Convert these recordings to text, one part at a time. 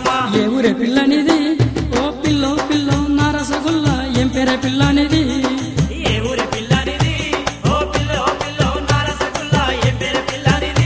పిల్లమ్మా ఏ ఊరే పిల్లనిది ఓ pillow pillow నా రసగుల్లా ఏం పేరే పిల్లనిది ఏ ఊరి పిల్లనిది ఓ పిల్ల ఓ పిల్ల నా రసగుల్లా ఏ పేరు పిల్లనిది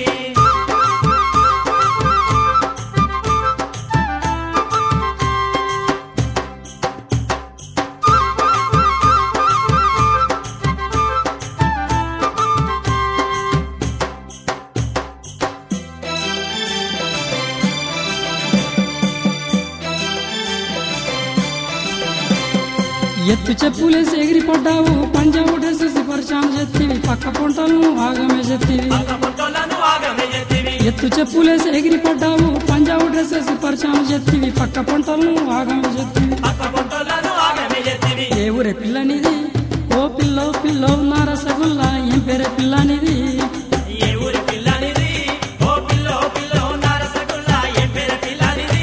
ఎత్తు చెప్పులేసి ఎగిరి పడ్డావు పంజాబ్ డ్రెస్సెస్ పరిచయం చెత్తివి పక్క పొంటలను ఆగమే చెత్తివి పక్క పొట్టోళ్ళను ఆగమే చెత్తివి ఎత్తు చెప్పులేసి ఎగిరి పడ్డావు పంజాబ్ డ్రెస్సెస్ పరిచయం చెత్తివి పక్క పొంటలను ఆగమే చెత్తివి పక్క పొట్టోళ్ళను ఆగమే చెత్తివి ఏ ఊరే పిల్లనిది ఓ పిల్లో పిల్లో నా రసగుల్లా ఏం పేరే పిల్లనిది ఏ ఊరి పిల్లనిది ఓ పిల్ల ఓ పిల్ల నా రసగుల్లా ఏ పేరు పిల్లనిది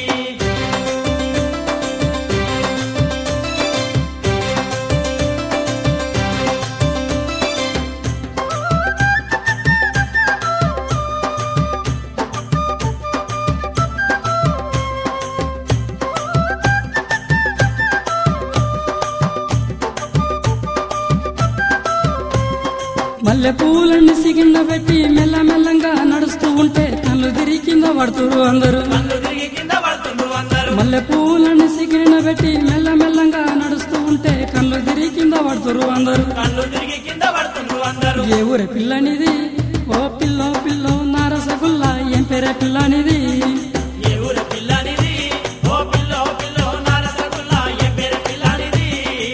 మల్లె పూలన్నీ సిగిన్న పెట్టి మెల్ల మెల్లంగా నడుస్తూ ఉంటే కళ్ళు తిరిగి కింద పడుతురు అందరూ కళ్ళు తిరిగి కింద పడుతుండ్రు అందరూ మల్లె పూలన్నీ సిగిన పెట్టి మెల్ల మెల్లంగా నడుస్తూ ఉంటే కళ్ళు తిరిగి కింద పడుతురు అందరూ కళ్ళు తిరిగి కింద పడుతుండ్రు అందరూ ఏ ఊరే పిల్లనిది ఓ పిల్లో పిల్లో నా రసగుల్లా ఏం పేరే పిల్లనిది ఏ ఊరి పిల్లనిది ఓ పిల్ల ఓ పిల్ల నా రసగుల్లా ఏ పేరు పిల్లనిది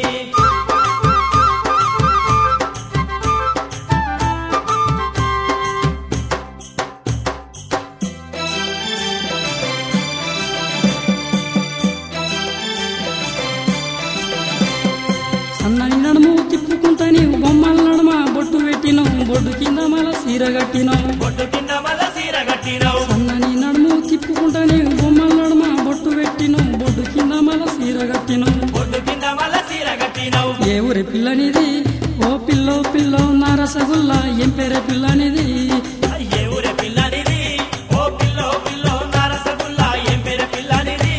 సన్నని నడుము తిప్పుకుంటా నీవు బొమ్మల నడుమ బొట్టు పెట్టినావు బొడ్డు కింద మల సీర కట్టినావు బొట్టు కింద మల్ల సీర కట్టినవు సన్నని నడుము తిప్పుకుంటా నీవు బొమ్మల నడుమ బొట్టు పెట్టినావు బొడ్డు కింద మల సీర కట్టినావు బొట్టు కింద మల్ల సీర కట్టినవు ఏ ఊరి పిల్లనిది ఓ పిల్లో పిల్లో నా రసగుల్లా ఏం పేరే పిల్లనిది ఏ ఊరి పిల్లనిది ఓ పిల్ల ఓ పిల్ల నా రసగుల్లా ఏం పేరు పిల్లనిది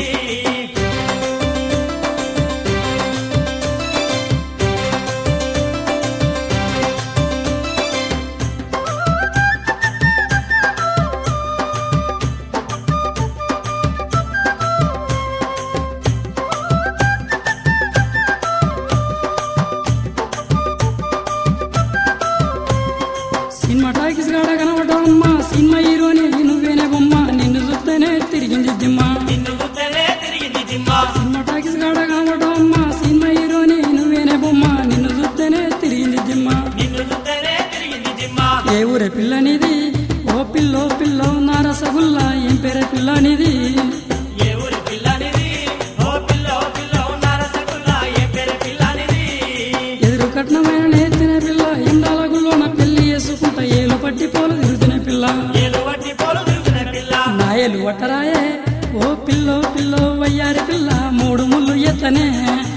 సినిమా టాకీస్ గాడ కనబడ్డావమ్మా సినిమా హీరోని నువ్వేనే బొమ్మ నిన్ను చూస్తేనే తిరిగింది దిమ్మ నిన్ను చూస్తేనే తిరిగింది దిమ్మ సినిమా టాకీస్ గాడ కనబడ్డావమ్మా సినిమా హీరోని నువ్వేనే బొమ్మ నిన్ను చూస్తేనే తిరిగింది దిమ్మ నిన్ను చూస్తేనే తిరిగింది దిమ్మ ఏ ఊరే పిల్లనిది ఓ పిల్లో పిల్లో నా రసగుల్లా ఏం పేరే పిల్లనిది ఏ ఊరి పిల్లనిది ఓ పిల్ల ఓ పిల్ల నా రసగుల్లా ఏ పేరు పిల్లనిది ఎదురు కట్నమైన నేతిన పిల్ల ఎండాల గుల్లోన పెళ్లి చేసుకుంటా ఏలు పట్టి పోలు తిరుగుతున్న పిల్ల ఏలు వట్టి పోలు తిరుగుతున్న పిల్ల నాయలు వట్టరాయే ఓ పిల్లో పిల్లో వయ్యారి పిల్ల మూడు ముళ్ళు ఎత్తనే